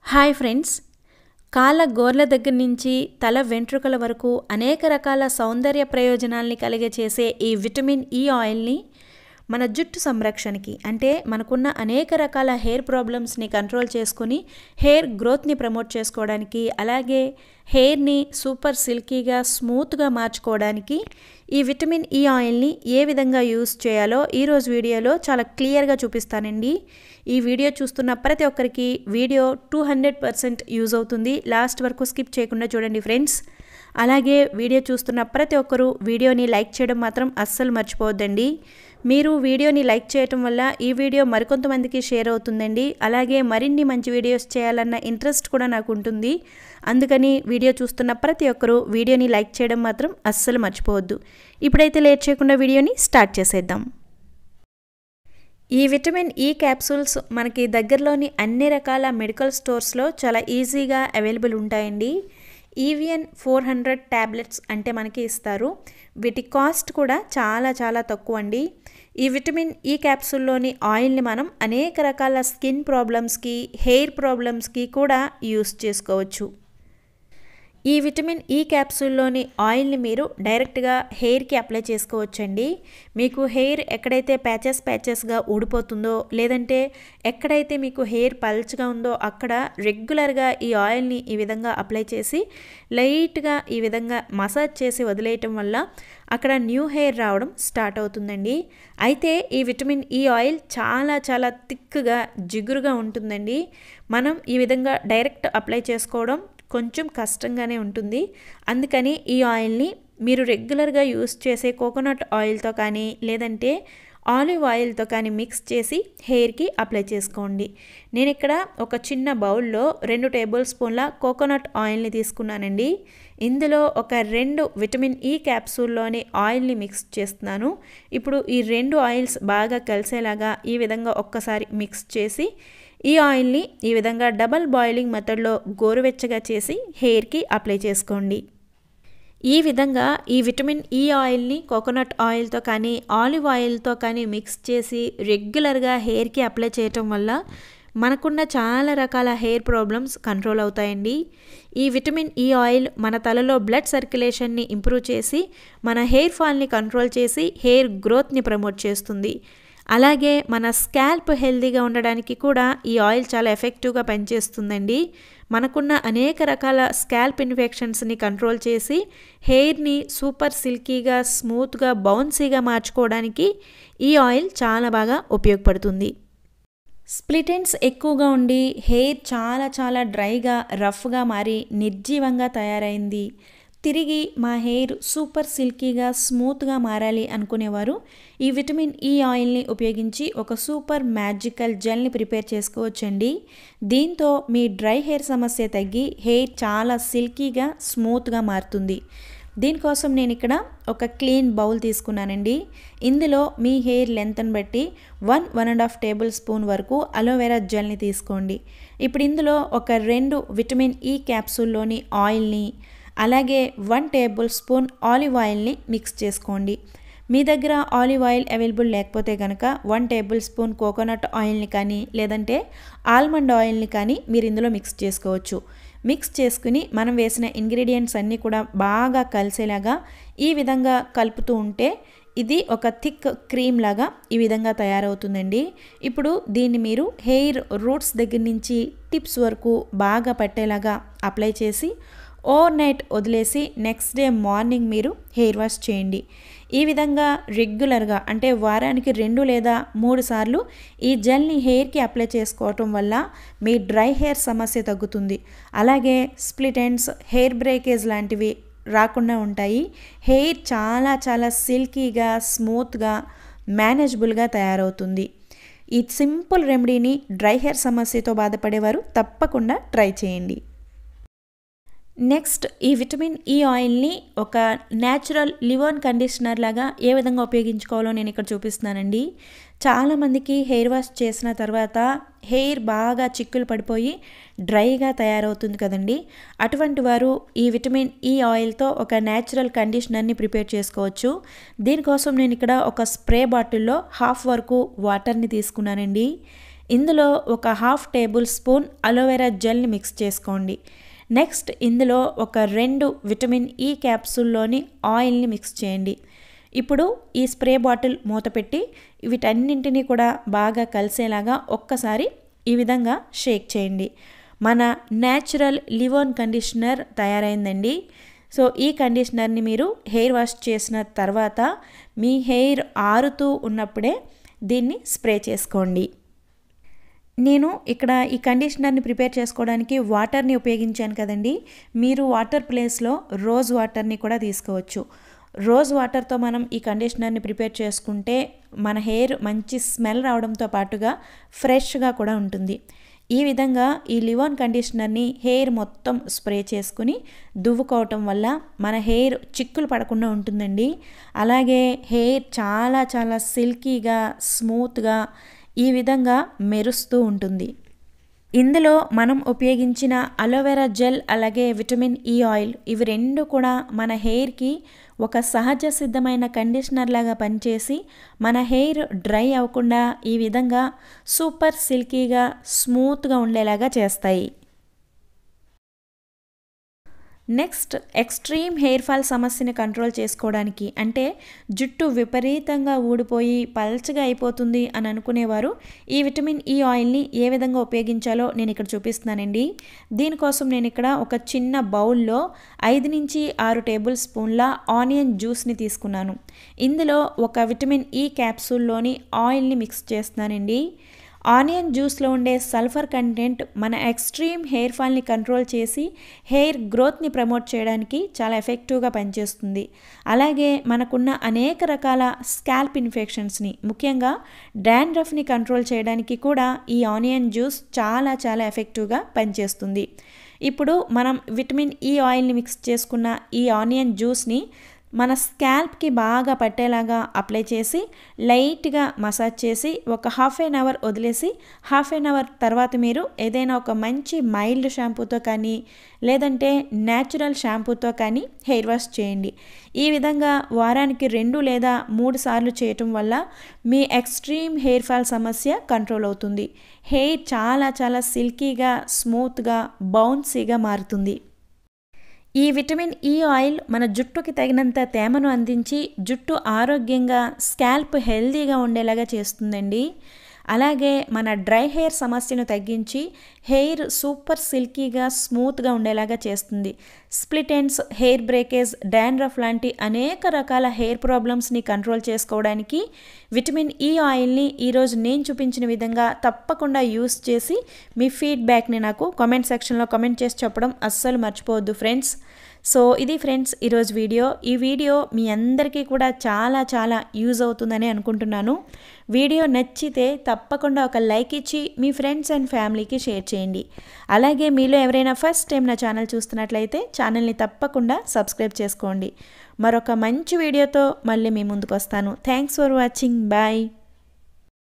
hi friends కాళ్ళ గోర్ల దగ్గర నుంచి తల వెంట్రుకల వరకు అనేక రకాల సౌందర్య ప్రయోజనాల్ని కలిగచేసే ఈ విటమిన్ ఈ ఆయిల్ని మన జుట్టు సంరక్షణకి అంటే మనకున్న అనేక రకాల హెయిర్ ప్రాబ్లమ్స్ని కంట్రోల్ చేసుకొని హెయిర్ గ్రోత్ని ప్రమోట్ చేసుకోవడానికి అలాగే హెయిర్ని సూపర్ సిల్కీగా స్మూత్గా మార్చుకోవడానికి ఈ విటమిన్ ఈ ఆయిల్ని ఏ విధంగా యూస్ చేయాలో ఈరోజు వీడియోలో చాలా క్లియర్గా చూపిస్తానండి ఈ వీడియో చూస్తున్న ప్రతి ఒక్కరికి video two hundred percent use అవుతుంది లాస్ట్ వరకు స్కిప్ చేయకుండా చూడండి ఫ్రెండ్స్ అలాగే వీడియో చూస్తున్న ప్రతి ఒక్కరూ వీడియోని లైక్ చేయడం మాత్రం అస్సలు మర్చిపోవద్దండి మీరు వీడియోని లైక్ చేయటం వల్ల ఈ వీడియో మరికొంతమందికి షేర్ అవుతుందండి అలాగే మరిన్ని మంచి వీడియోస్ చేయాలన్న ఇంట్రెస్ట్ కూడా నాకు ఉంటుంది అందుకని వీడియో చూస్తున్న ప్రతి ఒక్కరూ వీడియోని లైక్ చేయడం మాత్రం అస్సలు మర్చిపోవద్దు ఇప్పుడైతే లేట్ చేయకుండా వీడియోని స్టార్ట్ చేసేద్దాం ఈ విటమిన్ ఈ క్యాప్సూల్స్ మనకి దగ్గరలోని అన్ని రకాల మెడికల్ స్టోర్స్లో చాలా ఈజీగా అవైలబుల్ ఉంటాయండి ఈవిఎన్ ఫోర్ హండ్రెడ్ ట్యాబ్లెట్స్ అంటే మనకి ఇస్తారు వీటి కాస్ట్ కూడా చాలా చాలా తక్కువ అండి ఈ విటమిన్ ఈ క్యాప్సూల్లోని ఆయిల్ని మనం అనేక రకాల స్కిన్ ప్రాబ్లమ్స్కి హెయిర్ ప్రాబ్లమ్స్కి కూడా యూస్ చేసుకోవచ్చు ఈ విటమిన్ ఈ క్యాప్సూల్లోని ఆయిల్ని మీరు డైరెక్ట్గా హెయిర్కి అప్లై చేసుకోవచ్చండి మీకు హెయిర్ ఎక్కడైతే ప్యాచెస్ ప్యాచెస్గా ఊడిపోతుందో లేదంటే ఎక్కడైతే మీకు హెయిర్ పల్చగా ఉందో అక్కడ రెగ్యులర్గా ఈ ఆయిల్ని ఈ విధంగా అప్లై చేసి లైట్గా ఈ విధంగా మసాజ్ చేసి వదిలేయటం వల్ల అక్కడ న్యూ హెయిర్ రావడం స్టార్ట్ అవుతుందండి అయితే ఈ విటమిన్ ఈ ఆయిల్ చాలా చాలా థిక్గా జిగురుగా ఉంటుందండి మనం ఈ విధంగా డైరెక్ట్ అప్లై చేసుకోవడం కొంచెం కష్టంగానే ఉంటుంది అందుకని ఈ ఆయిల్ని మీరు రెగ్యులర్గా యూస్ చేసే కోకోనట్ ఆయిల్తో కానీ లేదంటే ఆలివ్ ఆయిల్తో కానీ మిక్స్ చేసి హెయిర్కి అప్లై చేసుకోండి నేను ఇక్కడ ఒక చిన్న బౌల్లో రెండు టేబుల్ స్పూన్ల కోకోనట్ ఆయిల్ని తీసుకున్నానండి ఇందులో ఒక రెండు విటమిన్ ఈ క్యాప్సూల్లోని ఆయిల్ని మిక్స్ చేస్తున్నాను ఇప్పుడు ఈ రెండు ఆయిల్స్ బాగా కలిసేలాగా ఈ విధంగా ఒక్కసారి మిక్స్ చేసి ఈ ఆయిల్ని ఈ విధంగా డబల్ బాయిలింగ్ మెథడ్లో గోరువెచ్చగా చేసి హెయిర్కి అప్లై చేసుకోండి ఈ విధంగా ఈ విటమిన్ ఈ ఆయిల్ని కోకోనట్ ఆయిల్తో కానీ ఆలివ్ ఆయిల్తో కానీ మిక్స్ చేసి రెగ్యులర్గా హెయిర్కి అప్లై చేయటం వల్ల మనకున్న చాలా రకాల హెయిర్ ప్రాబ్లమ్స్ కంట్రోల్ అవుతాయండి ఈ విటమిన్ ఈ ఆయిల్ మన తలలో బ్లడ్ సర్క్యులేషన్ని ఇంప్రూవ్ చేసి మన హెయిర్ ఫాల్ని కంట్రోల్ చేసి హెయిర్ గ్రోత్ని ప్రమోట్ చేస్తుంది అలాగే మన స్కాల్ప్ హెల్తీగా ఉండడానికి కూడా ఈ ఆయిల్ చాలా ఎఫెక్టివ్గా పనిచేస్తుందండి మనకున్న అనేక రకాల స్కాల్ప్ ఇన్ఫెక్షన్స్ని కంట్రోల్ చేసి హెయిర్ని సూపర్ సిల్కీగా స్మూత్గా బౌన్సీగా మార్చుకోవడానికి ఈ ఆయిల్ చాలా బాగా ఉపయోగపడుతుంది స్ప్లిటెంట్స్ ఎక్కువగా ఉండి హెయిర్ చాలా చాలా డ్రైగా రఫ్గా మారి నిర్జీవంగా తయారైంది తిరిగి మా హెయిర్ సూపర్ సిల్కీగా స్మూత్గా మారాలి అనుకునేవారు ఈ విటమిన్ ఈ ఆయిల్ని ఉపయోగించి ఒక సూపర్ మ్యాజికల్ జెల్ని ప్రిపేర్ చేసుకోవచ్చండి దీంతో మీ డ్రై హెయిర్ సమస్య తగ్గి హెయిర్ చాలా సిల్కీగా స్మూత్గా మారుతుంది దీనికోసం నేను ఇక్కడ ఒక క్లీన్ బౌల్ తీసుకున్నానండి ఇందులో మీ హెయిర్ లెంత్ని బట్టి one one and half tablespoon వరకు అలోవెరా జెల్ని తీసుకోండి ఇప్పుడు ఇందులో ఒక రెండు విటమిన్ ఈ క్యాప్సూల్లోని ఆయిల్ని అలాగే వన్ టేబుల్ స్పూన్ ఆలివ్ ఆయిల్ని మిక్స్ చేసుకోండి మీ దగ్గర ఆలివ్ ఆయిల్ అవైలబుల్ లేకపోతే కనుక వన్ టేబుల్ స్పూన్ కోకోనట్ ఆయిల్ని కానీ లేదంటే ఆల్మండ్ ఆయిల్ని కానీ మీరు ఇందులో మిక్స్ చేసుకోవచ్చు మిక్స్ చేసుకుని మనం వేసిన ఇంగ్రీడియంట్స్ అన్నీ కూడా బాగా కలిసేలాగా ఈ విధంగా కలుపుతూ ఉంటే ఇది ఒక థిక్ క్రీమ్ లాగా ఈ విధంగా తయారవుతుందండి ఇప్పుడు దీన్ని మీరు హెయిర్ రూట్స్ దగ్గర నుంచి టిప్స్ వరకు బాగా పట్టేలాగా అప్లై చేసి ఓవర్ నైట్ వదిలేసి నెక్స్ట్ డే మార్నింగ్ మీరు హెయిర్ వాష్ చేయండి ఈ విధంగా రెగ్యులర్గా అంటే వారానికి రెండు లేదా మూడు సార్లు ఈ జెల్ని హెయిర్కి అప్లై చేసుకోవటం వల్ల మీ డ్రై హెయిర్ సమస్య తగ్గుతుంది అలాగే స్ప్లిట్ ఎండ్స్ హెయిర్ బ్రేకేజ్ లాంటివి రాకుండా ఉంటాయి హెయిర్ చాలా చాలా సిల్కీగా స్మూత్గా మేనేజబుల్గా తయారవుతుంది ఈ సింపుల్ రెమెడీని డ్రై హెయిర్ సమస్యతో బాధపడేవారు తప్పకుండా ట్రై చేయండి నెక్స్ట్ ఈ విటమిన్ ఈ ఆయిల్ని ఒక న్యాచురల్ లివోన్ కండిషనర్ లాగా ఏ విధంగా ఉపయోగించుకోవాలో నేను ఇక్కడ చూపిస్తున్నానండి చాలామందికి హెయిర్ వాష్ చేసిన తర్వాత హెయిర్ బాగా చిక్కులు పడిపోయి డ్రైగా తయారవుతుంది కదండి అటువంటి వారు ఈ విటమిన్ ఈ ఆయిల్తో ఒక న్యాచురల్ కండిషనర్ని ప్రిపేర్ చేసుకోవచ్చు దీనికోసం నేను ఇక్కడ ఒక స్ప్రే బాటిల్లో హాఫ్ వరకు వాటర్ని తీసుకున్నానండి ఇందులో ఒక హాఫ్ టేబుల్ స్పూన్ అలోవెరా జెల్ని మిక్స్ చేసుకోండి నెక్స్ట్ ఇందులో ఒక రెండు విటమిన్ ఈ క్యాప్సూల్లోని ఆయిల్ని మిక్స్ చేయండి ఇప్పుడు ఈ స్ప్రే బాటిల్ మూత పెట్టి వీటన్నింటినీ కూడా బాగా కలిసేలాగా ఒక్కసారి ఈ విధంగా షేక్ చేయండి మన న్యాచురల్ లివోన్ కండిషనర్ తయారైందండి సో ఈ కండిషనర్ని మీరు హెయిర్ వాష్ చేసిన తర్వాత మీ హెయిర్ ఆరుతూ ఉన్నప్పుడే దీన్ని స్ప్రే చేసుకోండి నేను ఇక్కడ ఈ కండిషనర్ని ప్రిపేర్ చేసుకోవడానికి వాటర్ని ఉపయోగించాను కదండి మీరు వాటర్ ప్లేస్లో రోజ్ వాటర్ని కూడా తీసుకోవచ్చు రోజ్ వాటర్తో మనం ఈ కండిషనర్ని ప్రిపేర్ చేసుకుంటే మన హెయిర్ మంచి స్మెల్ రావడంతో పాటుగా ఫ్రెష్గా కూడా ఉంటుంది ఈ విధంగా ఈ లివోన్ కండిషనర్ని హెయిర్ మొత్తం స్ప్రే చేసుకుని దువ్వుకోవటం వల్ల మన హెయిర్ చిక్కులు పడకుండా ఉంటుందండి అలాగే హెయిర్ చాలా చాలా సిల్కీగా స్మూత్గా ఈ విధంగా మెరుస్తూ ఉంటుంది ఇందులో మనం ఉపయోగించిన అలోవెరా జెల్ అలాగే విటమిన్ ఈ ఆయిల్ ఇవి రెండు కూడా మన హెయిర్కి ఒక సహజ సిద్ధమైన కండిషనర్ లాగా పనిచేసి మన హెయిర్ డ్రై అవ్వకుండా ఈ విధంగా సూపర్ సిల్కీగా స్మూత్గా ఉండేలాగా చేస్తాయి నెక్స్ట్ ఎక్స్ట్రీమ్ హెయిర్ ఫాల్ సమస్యని కంట్రోల్ చేసుకోవడానికి అంటే జుట్టు విపరీతంగా ఊడిపోయి పల్చగా అయిపోతుంది అని అనుకునేవారు ఈ విటమిన్ ఈ ఆయిల్ని ఏ విధంగా ఉపయోగించాలో నేను ఇక్కడ చూపిస్తున్నానండి దీనికోసం నేను ఇక్కడ ఒక చిన్న బౌల్లో ఐదు నుంచి ఆరు టేబుల్ స్పూన్ల ఆనియన్ జ్యూస్ని తీసుకున్నాను ఇందులో ఒక విటమిన్ ఈ క్యాప్సూల్లోని ఆయిల్ని మిక్స్ చేస్తున్నానండి ఆనియన్ జ్యూస్లో ఉండే సల్ఫర్ కంటెంట్ మన ఎక్స్ట్రీమ్ హెయిర్ ఫాల్ని కంట్రోల్ చేసి హెయిర్ గ్రోత్ని ప్రమోట్ చేయడానికి చాలా ఎఫెక్టివ్గా పనిచేస్తుంది అలాగే మనకున్న అనేక రకాల స్కాల్ప్ ఇన్ఫెక్షన్స్ని ముఖ్యంగా డాండ్రఫ్ని కంట్రోల్ చేయడానికి కూడా ఈ ఆనియన్ జ్యూస్ చాలా చాలా ఎఫెక్టివ్గా పనిచేస్తుంది ఇప్పుడు మనం విటమిన్ ఈ ఆయిల్ని మిక్స్ చేసుకున్న ఈ ఆనియన్ జ్యూస్ని మన స్కాల్ప్కి బాగా పట్టేలాగా అప్లై చేసి లైట్గా మసాజ్ చేసి ఒక హాఫ్ ఎన్ అవర్ వదిలేసి హాఫ్ ఎన్ అవర్ తర్వాత మీరు ఏదైనా ఒక మంచి మైల్డ్ షాంపూతో కానీ లేదంటే న్యాచురల్ షాంపూతో కానీ హెయిర్ వాష్ చేయండి ఈ విధంగా వారానికి రెండు లేదా మూడు సార్లు చేయటం వల్ల మీ ఎక్స్ట్రీమ్ హెయిర్ ఫాల్ సమస్య కంట్రోల్ అవుతుంది హెయిర్ చాలా చాలా సిల్కీగా స్మూత్గా బౌన్సీగా మారుతుంది ఈ విటమిన్ ఈ ఆయిల్ మన జుట్టుకి తగినంత తేమను అందించి జుట్టు ఆరోగ్యంగా స్కాల్ప్ హెల్దీగా ఉండేలాగా చేస్తుందండి అలాగే మన డ్రై హెయిర్ సమస్యను తగ్గించి హెయిర్ సూపర్ సిల్కీగా స్మూత్గా ఉండేలాగా చేస్తుంది split ends hair breakage dandruff లాంటి అనేక రకాల హెయిర్ ప్రాబ్లమ్స్ని కంట్రోల్ చేసుకోవడానికి విటమిన్ ఈ ఆయిల్ని ఈరోజు నేను చూపించిన విధంగా తప్పకుండా యూస్ చేసి మీ ఫీడ్బ్యాక్ని నాకు కామెంట్ సెక్షన్లో కామెంట్ చేసి చెప్పడం అస్సలు మర్చిపోవద్దు ఫ్రెండ్స్ సో ఇది ఫ్రెండ్స్ ఈరోజు వీడియో ఈ వీడియో మీ అందరికీ కూడా చాలా చాలా యూజ్ అవుతుందని అనుకుంటున్నాను వీడియో నచ్చితే తప్పకుండా ఒక లైక్ ఇచ్చి మీ ఫ్రెండ్స్ అండ్ ఫ్యామిలీకి షేర్ చేయండి అలాగే మీలో ఎవరైనా ఫస్ట్ టైం నా ఛానల్ చూస్తున్నట్లయితే ఛానల్ని తప్పకుండా సబ్స్క్రైబ్ చేసుకోండి మరొక మంచి వీడియోతో మళ్ళీ మీ ముందుకు వస్తాను థ్యాంక్స్ ఫర్ వాచింగ్ బాయ్